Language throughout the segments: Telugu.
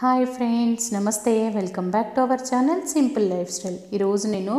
హాయ్ ఫ్రెండ్స్ నమస్తే welcome back to our channel simple life style ఈరోజు నేను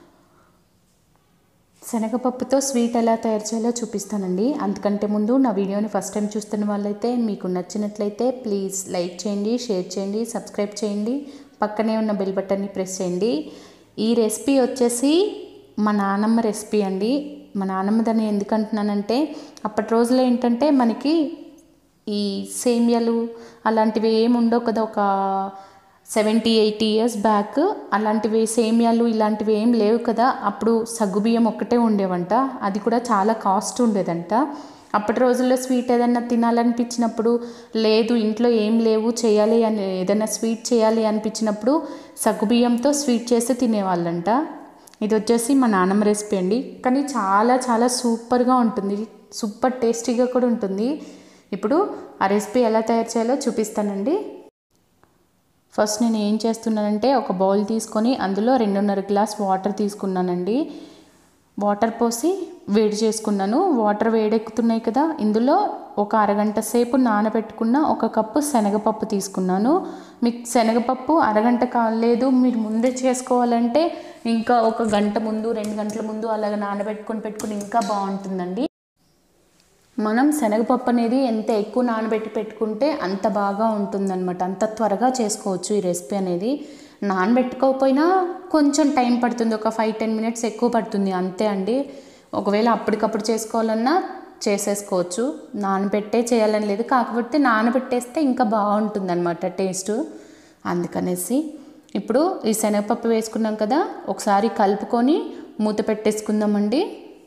శనగపప్పుతో స్వీట్ ఎలా తయారు చేయాలో చూపిస్తానండి అంతకంటే ముందు నా వీడియోని ఫస్ట్ టైం చూస్తున్న వాళ్ళైతే మీకు నచ్చినట్లయితే ప్లీజ్ లైక్ చేయండి షేర్ చేయండి సబ్స్క్రైబ్ చేయండి పక్కనే ఉన్న బెల్ బటన్ని ప్రెస్ చేయండి ఈ రెసిపీ వచ్చేసి మా నానమ్మ రెసిపీ అండి మా నానమ్మదని ఎందుకు అంటున్నానంటే అప్పటి రోజుల్లో ఏంటంటే మనకి ఈ సేమియాలు అలాంటివి ఏమి ఉండవు కదా ఒక సెవెంటీ ఎయిటీ ఇయర్స్ బ్యాక్ అలాంటివి సేమియాలు ఇలాంటివి ఏం లేవు కదా అప్పుడు సగ్గుబియ్యం ఒక్కటే ఉండేవంట అది కూడా చాలా కాస్ట్ ఉండేదంట అప్పటి రోజుల్లో స్వీట్ ఏదైనా తినాలనిపించినప్పుడు లేదు ఇంట్లో ఏం లేవు చేయాలి అని ఏదైనా స్వీట్ చేయాలి అనిపించినప్పుడు సగ్గుబియ్యంతో స్వీట్ చేసి తినేవాళ్ళంట ఇది వచ్చేసి మా నాన్నమ్మ రెసిపీ అండి కానీ చాలా చాలా సూపర్గా ఉంటుంది సూపర్ టేస్టీగా కూడా ఉంటుంది ఇప్పుడు ఆ రెసిపీ ఎలా తయారు చేయాలో చూపిస్తానండి ఫస్ట్ నేను ఏం చేస్తున్నానంటే ఒక బౌల్ తీసుకొని అందులో రెండున్నర గ్లాస్ వాటర్ తీసుకున్నానండి వాటర్ పోసి వేడి చేసుకున్నాను వాటర్ వేడెక్కుతున్నాయి కదా ఇందులో ఒక అరగంట సేపు నానబెట్టుకున్న ఒక కప్పు శనగపప్పు తీసుకున్నాను మీకు శనగపప్పు అరగంట కాలేదు మీరు ముందే చేసుకోవాలంటే ఇంకా ఒక గంట ముందు రెండు గంటల ముందు అలాగ నానబెట్టుకొని పెట్టుకుని ఇంకా బాగుంటుందండి మనం శనగపప్పు అనేది ఎంత ఎక్కువ నానబెట్టి పెట్టుకుంటే అంత బాగా ఉంటుందన్నమాట అంత త్వరగా చేసుకోవచ్చు ఈ రెసిపీ అనేది నానబెట్టుకోకపోయినా కొంచెం టైం పడుతుంది ఒక ఫైవ్ టెన్ మినిట్స్ ఎక్కువ పడుతుంది అంతే అండి ఒకవేళ అప్పటికప్పుడు చేసుకోవాలన్నా చేసేసుకోవచ్చు నానబెట్టే చేయాలని లేదు కాకపోతే నానబెట్టేస్తే ఇంకా బాగుంటుంది అనమాట టేస్ట్ అందుకనేసి ఇప్పుడు ఈ శనగపప్పు వేసుకున్నాం కదా ఒకసారి కలుపుకొని మూత పెట్టేసుకుందామండి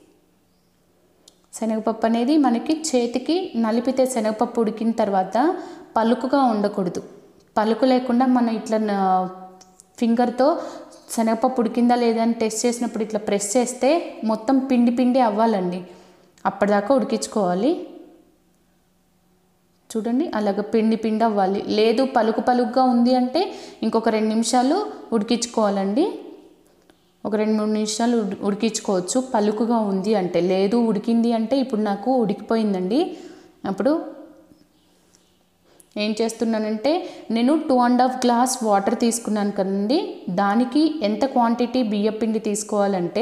శనగపప్పు అనేది మనకి చేతికి నలిపితే శనగపప్పు ఉడికిన తర్వాత పలుకుగా ఉండకూడదు పలుకు లేకుండా మనం ఇట్లా ఫింగర్తో శనగపప్పు ఉడికిందా లేదా అని టెస్ట్ చేసినప్పుడు ఇట్లా ప్రెస్ చేస్తే మొత్తం పిండి పిండి అవ్వాలండి అప్పటిదాకా ఉడికించుకోవాలి చూడండి అలాగ పిండి పిండి అవ్వాలి లేదు పలుకు పలుకుగా ఉంది అంటే ఇంకొక రెండు నిమిషాలు ఉడికించుకోవాలండి ఒక రెండు మూడు నిమిషాలు ఉడికించుకోవచ్చు పలుకుగా ఉంది అంటే లేదు ఉడికింది అంటే ఇప్పుడు నాకు ఉడికిపోయిందండి అప్పుడు ఏం చేస్తున్నానంటే నేను two and half glass water తీసుకున్నాను కదండి దానికి ఎంత క్వాంటిటీ బియ్య పిండి తీసుకోవాలంటే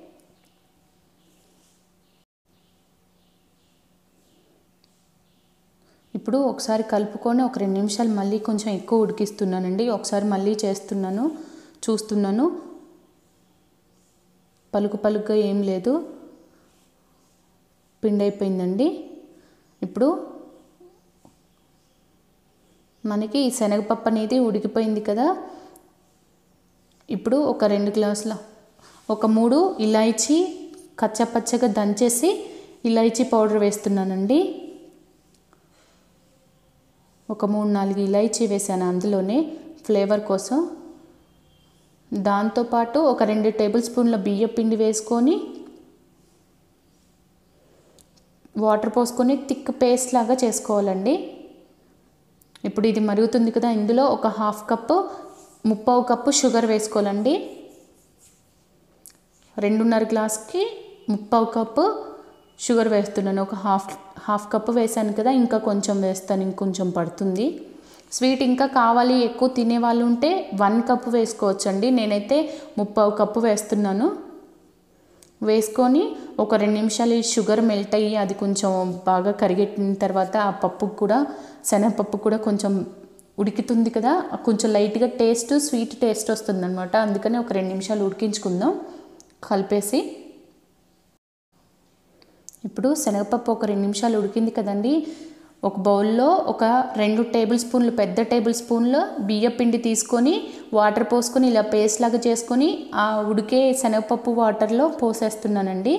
ఇప్పుడు ఒకసారి కలుపుకొని ఒక రెండు నిమిషాలు మళ్ళీ కొంచెం ఎక్కువ ఉడికిస్తున్నానండి ఒకసారి మళ్ళీ చేస్తున్నాను చూస్తున్నాను పలుకు పలుకుగా ఏం లేదు పిండి అయిపోయిందండి ఇప్పుడు మనకి ఈ శనగపప్పు అనేది ఉడికిపోయింది కదా ఇప్పుడు ఒక రెండు గ్లాసుల ఒక మూడు ఇలాయచీ కచ్చపచ్చగా దంచేసి ఇలాయచీ పౌడర్ వేస్తున్నానండి ఒక మూడు నాలుగు ఇలాయచీ వేసాను అందులోనే ఫ్లేవర్ కోసం దాంతోపాటు ఒక రెండు టేబుల్ స్పూన్ల బియ్య పిండి వేసుకొని వాటర్ పోసుకొని థిక్ పేస్ట్ లాగా చేసుకోవాలండి ఇప్పుడు ఇది మరుగుతుంది కదా ఇందులో ఒక హాఫ్ కప్పు ముప్పావు కప్పు షుగర్ వేసుకోవాలండి రెండున్నర గ్లాస్కి ముప్పావు కప్పు షుగర్ వేస్తున్నాను ఒక హాఫ్ హాఫ్ కప్పు వేసాను కదా ఇంకా కొంచెం వేస్తాను ఇంకొంచెం పడుతుంది స్వీట్ ఇంకా కావాలి ఎక్కువ తినే వాళ్ళు ఉంటే వన్ కప్పు వేసుకోవచ్చండి నేనైతే ముప్పావు కప్పు వేస్తున్నాను వేసుకొని ఒక రెండు నిమిషాలు ఈ షుగర్ మెల్ట్ అయ్యి అది కొంచెం బాగా కరిగెట్టిన తర్వాత ఆ పప్పు కూడా శనగపప్పు కూడా కొంచెం ఉడికితుంది కదా కొంచెం లైట్గా టేస్ట్ స్వీట్ టేస్ట్ వస్తుంది అనమాట అందుకని ఒక రెండు నిమిషాలు ఉడికించుకుందాం కలిపేసి ఇప్పుడు శనగపప్పు ఒక రెండు నిమిషాలు ఉడికింది కదండి ఒక బౌల్లో ఒక రెండు టేబుల్ స్పూన్లు పెద్ద టేబుల్ స్పూన్లు బియ్య పిండి తీసుకొని వాటర్ పోసుకొని ఇలా పేస్ట్ లాగా చేసుకొని ఆ ఉడికే శనగపప్పు వాటర్లో పోసేస్తున్నానండి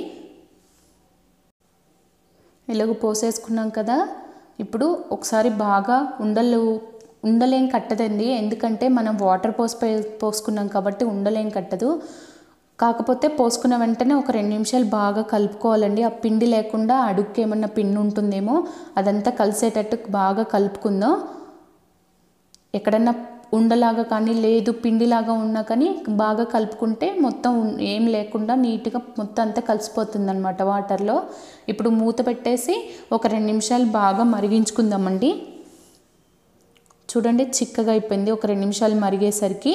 ఇలాగ పోసేసుకున్నాం కదా ఇప్పుడు ఒకసారి బాగా ఉండలు ఉండలేం కట్టదండి ఎందుకంటే మనం వాటర్ పోసి పోసుకున్నాం కాబట్టి ఉండలేం కట్టదు కాకపోతే పోసుకున్న వెంటనే ఒక రెండు నిమిషాలు బాగా కలుపుకోవాలండి ఆ పిండి లేకుండా అడుగుకి ఏమన్నా పిండి ఉంటుందేమో అదంతా కలిసేటట్టు బాగా కలుపుకుందాం ఎక్కడన్నా ఉండలాగా కానీ లేదు పిండిలాగా ఉన్నా కానీ బాగా కలుపుకుంటే మొత్తం ఏం లేకుండా నీట్గా మొత్తం అంతా కలిసిపోతుంది అనమాట వాటర్లో ఇప్పుడు మూత పెట్టేసి ఒక రెండు నిమిషాలు బాగా మరిగించుకుందామండి చూడండి చిక్కగా అయిపోయింది ఒక రెండు నిమిషాలు మరిగేసరికి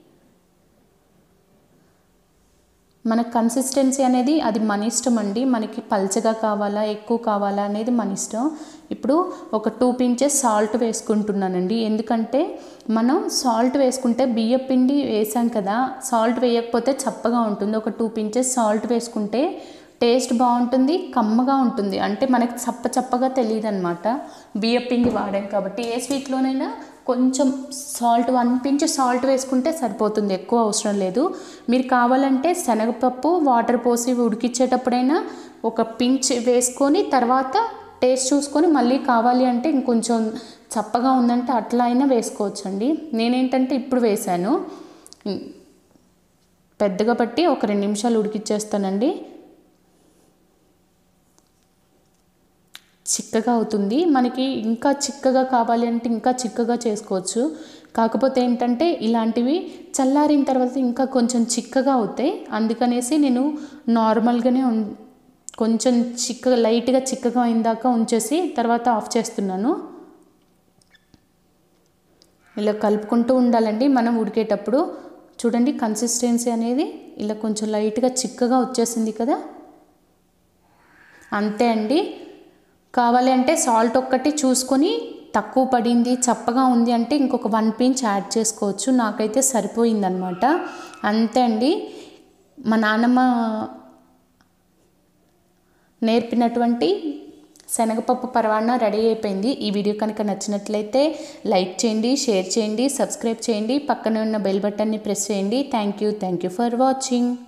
మన కన్సిస్టెన్సీ అనేది అది మన ఇష్టం అండి మనకి పల్చగా కావాలా ఎక్కువ కావాలా అనేది మన ఇష్టం ఇప్పుడు ఒక టూ పించెస్ సాల్ట్ వేసుకుంటున్నానండి ఎందుకంటే మనం సాల్ట్ వేసుకుంటే బియ్య పిండి వేసాం కదా సాల్ట్ వేయకపోతే చప్పగా ఉంటుంది ఒక టూ పించెస్ సాల్ట్ వేసుకుంటే టేస్ట్ బాగుంటుంది కమ్మగా ఉంటుంది అంటే మనకి చప్ప చప్పగా తెలియదు అనమాట బియ్య పిండి వాడాం కాబట్టి ఏ స్వీట్లోనైనా కొంచెం సాల్ట్ వన్ పించ్ సాల్ట్ వేసుకుంటే సరిపోతుంది ఎక్కువ అవసరం లేదు మీరు కావాలంటే శనగపప్పు వాటర్ పోసి ఉడికించేటప్పుడైనా ఒక పించ్ వేసుకొని తర్వాత టేస్ట్ చూసుకొని మళ్ళీ కావాలి అంటే ఇంకొంచెం చప్పగా ఉందంటే అట్లా అయినా వేసుకోవచ్చండి నేనేంటంటే ఇప్పుడు వేశాను పెద్దగా పట్టి ఒక రెండు నిమిషాలు ఉడికిచ్చేస్తానండి చిక్కగా అవుతుంది మనకి ఇంకా చిక్కగా కావాలి అంటే ఇంకా చిక్కగా చేసుకోవచ్చు కాకపోతే ఏంటంటే ఇలాంటివి చల్లారిన తర్వాత ఇంకా కొంచెం చిక్కగా అవుతాయి అందుకనేసి నేను నార్మల్గానే ఉం కొంచెం చిక్కగా లైట్గా చిక్కగా అయిందాక ఉంచేసి తర్వాత ఆఫ్ చేస్తున్నాను ఇలా కలుపుకుంటూ ఉండాలండి మనం ఉడికేటప్పుడు చూడండి కన్సిస్టెన్సీ అనేది ఇలా కొంచెం లైట్గా చిక్కగా వచ్చేసింది కదా అంతే అండి కావాలి అంటే సాల్ట్ ఒక్కటి చూసుకొని తక్కువ పడింది చప్పగా ఉంది అంటే ఇంకొక వన్ పించ్ యాడ్ చేసుకోవచ్చు నాకైతే సరిపోయిందనమాట అంతే అండి మా నాన్నమ్మ నేర్పినటువంటి శనగపప్పు పరవాణ రెడీ అయిపోయింది ఈ వీడియో కనుక నచ్చినట్లయితే లైక్ చేయండి షేర్ చేయండి సబ్స్క్రైబ్ చేయండి పక్కనే ఉన్న బెల్ బటన్ని ప్రెస్ చేయండి thank you thank you for watching